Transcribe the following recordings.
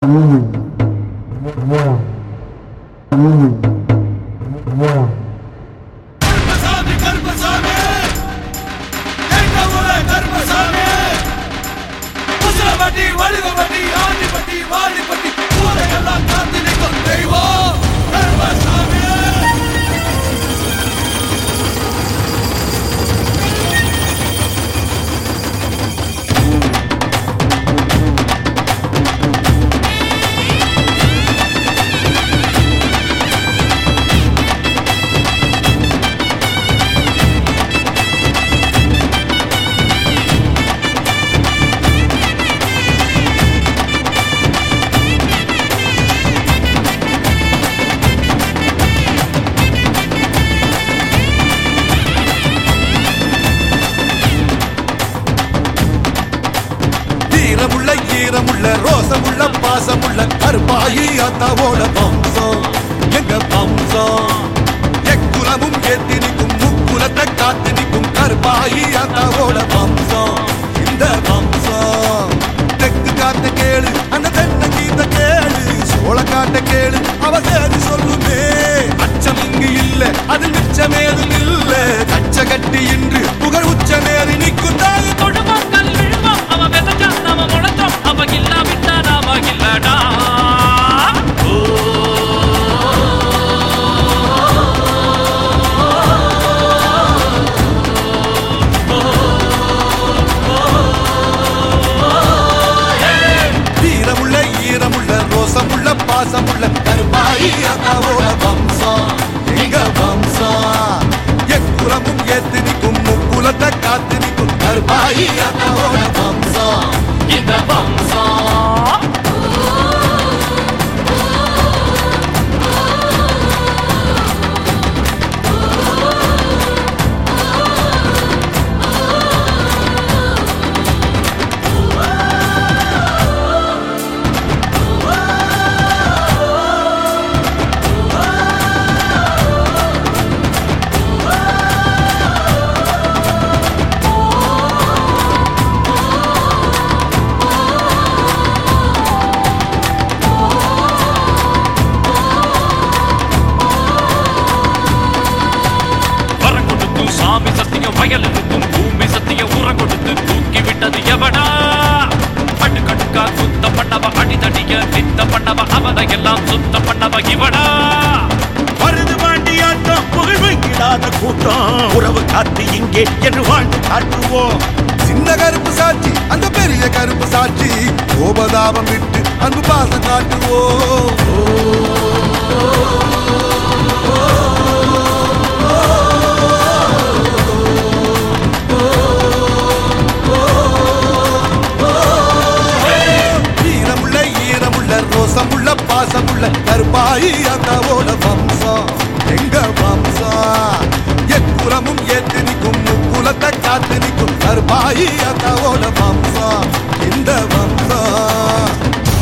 கர்மசாமி கர்மசாமி எங்க ஊரே கர்மசாமி முசலப்பட்டி வடுகப்பட்டி ஆண்டிப்பட்டி வாடிப்பட்டி ஊரையெல்லாம் காத்து நிற்கும் தெய்வம் கர்மசாமி வீரமுள்ள ஈரமுள்ள ரோசமுள்ள பாசமுள்ள கருப்பாயி அத்தாவோட வம்சம் எங்க வம்சம் எக்குலமும் ஏத்தி நிற்கும் முக்குலத்தை காத்து நிற்கும் கருப்பாயி அத்தாவோட வம்சம் இந்த வம்சம் தெற்கு காத்த கேளு அந்த தென்ன கீத்த கேளு சோழ காட்ட கேளு அவ சேதி சொல்லுமே அச்சம் இங்கு இல்ல அது மிச்சமேதும் இல்ல கச்ச கட்டி இன்று புகழ் உச்ச நேரி நிற்கும் தாய் கொடுவான் கல் விழுவான் அவன் விதைச்சான் நாம முளைச்சோம் அவன் இல்லாவிட்டா நாம இல்லடா வீரமுள்ள ஈரமுள்ள ரோசமுள்ள பாசமுள்ள கருப்பாயி அக்காவோட வம்சம் எங்க வம்சம் எக்குலமும் ஏத்து நிற்கும் முக்குலத்தை காத்து நிற்கும் கருப்பாயி அக்காவோட வம்சம் இந்த வம்சம் வரம் கொடுத்து சாமி சத்தியம் வயல் இருக்கும் பூமி சத்தியம் உரம் கொடுத்து தூக்கி விட்டது எவனா அடுக்கடுக்கா சுத்த பண்ணவ அடிதடிய நித்த பண்ணவ அவனை எல்லாம் சுத்த பண்ணவ இவனா மருது வாண்டியாட்டம் புகழ் வைக்கிடாத கூட்டம் உறவு காத்து இங்கே என்று வாழ்ந்து காட்டுவோம் சின்ன கருப்பு சாட்சி அந்த பெரிய கருப்பு சாட்சி கோபதாபம் விட்டு அன்பு பாசம் காட்டுவோம் வீரமுள்ள ஈரமுள்ள ரோசமுள்ள பாசமுள்ள கருப்பாயி அக்காவோட வம்சம் எங்க வம்சம் எக்குலமும் ஏத்து நிற்கும் முக்குலத்தை காத்து நிற்கும் கருப்பாயி அக்காவோட வம்சம் இந்த வம்சம்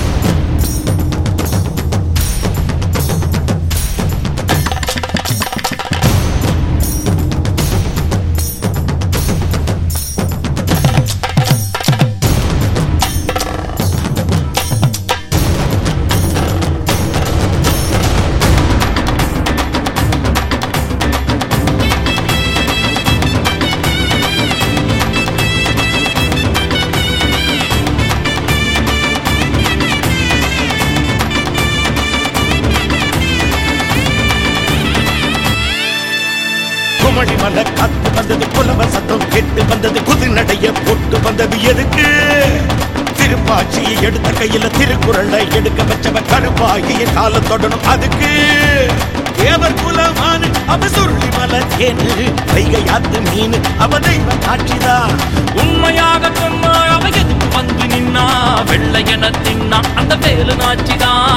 குமழி மலை காத்து வந்தது புலவ சத்தம் கேட்டு வந்தது குதி நடைய போட்டு வந்தது எதுக்கு திருப்பாச்சியை எடுத்த கையில திருக்குறளை எடுக்க வச்சவ கருப்பாகிய கால தொடணும் அதுக்கு தேவர் குலமான அவ சுருளி மலை தேனு வைகை ஆத்து மீன் அவ தெய்வ காட்சிதான் உண்மையாக சொன்னா அவ எதுக்கு வந்து நின்னா வெள்ளையன தின்னா அந்த வேலு நாச்சிதான்